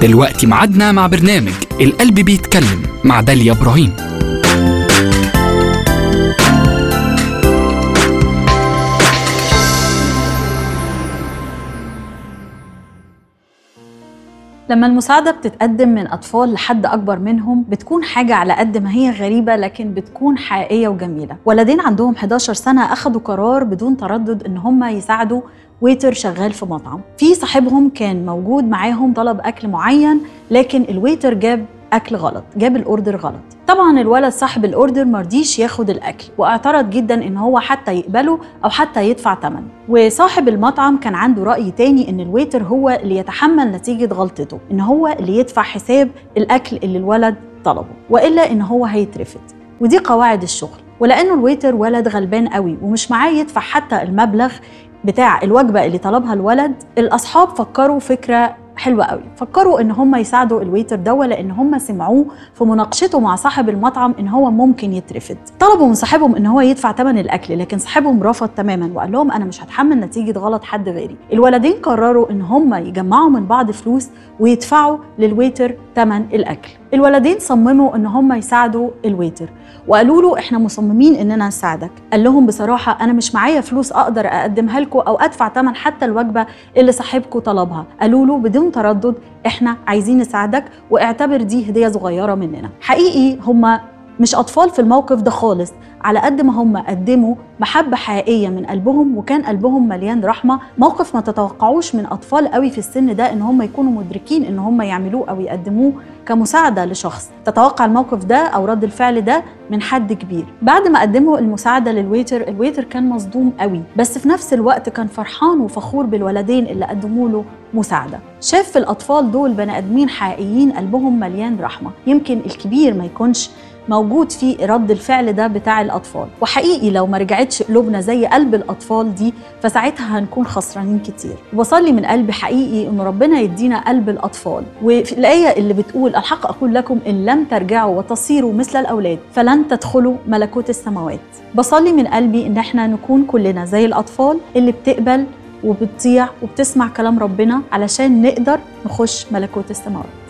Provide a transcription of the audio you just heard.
دلوقتي معادنا مع برنامج القلب بيتكلم مع داليا إبراهيم لما المساعدة بتتقدم من أطفال لحد أكبر منهم بتكون حاجة على قد ما هي غريبة لكن بتكون حقيقية وجميلة ولدين عندهم 11 سنة أخدوا قرار بدون تردد إن هم يساعدوا ويتر شغال في مطعم في صاحبهم كان موجود معاهم طلب أكل معين لكن الويتر جاب أكل غلط جاب الأوردر غلط طبعا الولد صاحب الاوردر مرضيش ياخد الاكل واعترض جدا ان هو حتى يقبله او حتى يدفع ثمن وصاحب المطعم كان عنده راي تاني ان الويتر هو اللي يتحمل نتيجه غلطته ان هو اللي يدفع حساب الاكل اللي الولد طلبه والا ان هو هيترفض ودي قواعد الشغل ولانه الويتر ولد غلبان قوي ومش معاه يدفع حتى المبلغ بتاع الوجبه اللي طلبها الولد الاصحاب فكروا فكره حلوة قوي فكروا ان هم يساعدوا الويتر دوا لان هم سمعوه في مناقشته مع صاحب المطعم ان هو ممكن يترفض طلبوا من صاحبهم ان هو يدفع ثمن الاكل لكن صاحبهم رفض تماما وقال لهم انا مش هتحمل نتيجه غلط حد غيري الولدين قرروا ان هم يجمعوا من بعض فلوس ويدفعوا للويتر ثمن الاكل الولدين صمموا ان هم يساعدوا الويتر وقالوا له احنا مصممين اننا نساعدك قال لهم بصراحه انا مش معايا فلوس اقدر اقدمها لكم او ادفع ثمن حتى الوجبه اللي صاحبكم طلبها قالوا له بدون تردد احنا عايزين نساعدك واعتبر دي هديه صغيره مننا حقيقي هم مش اطفال في الموقف ده خالص على قد ما هم قدموا محبة حقيقية من قلبهم وكان قلبهم مليان رحمة موقف ما تتوقعوش من أطفال قوي في السن ده إن هم يكونوا مدركين إن هم يعملوه أو يقدموه كمساعدة لشخص تتوقع الموقف ده أو رد الفعل ده من حد كبير بعد ما قدموا المساعدة للويتر الويتر كان مصدوم قوي بس في نفس الوقت كان فرحان وفخور بالولدين اللي قدموا له مساعدة شاف في الأطفال دول بني آدمين حقيقيين قلبهم مليان رحمة يمكن الكبير ما يكونش موجود في رد الفعل ده بتاع الاطفال وحقيقي لو ما رجعتش قلوبنا زي قلب الاطفال دي فساعتها هنكون خسرانين كتير وبصلي من قلبي حقيقي ان ربنا يدينا قلب الاطفال وفي الايه اللي بتقول الحق اقول لكم ان لم ترجعوا وتصيروا مثل الاولاد فلن تدخلوا ملكوت السماوات بصلي من قلبي ان احنا نكون كلنا زي الاطفال اللي بتقبل وبتطيع وبتسمع كلام ربنا علشان نقدر نخش ملكوت السماوات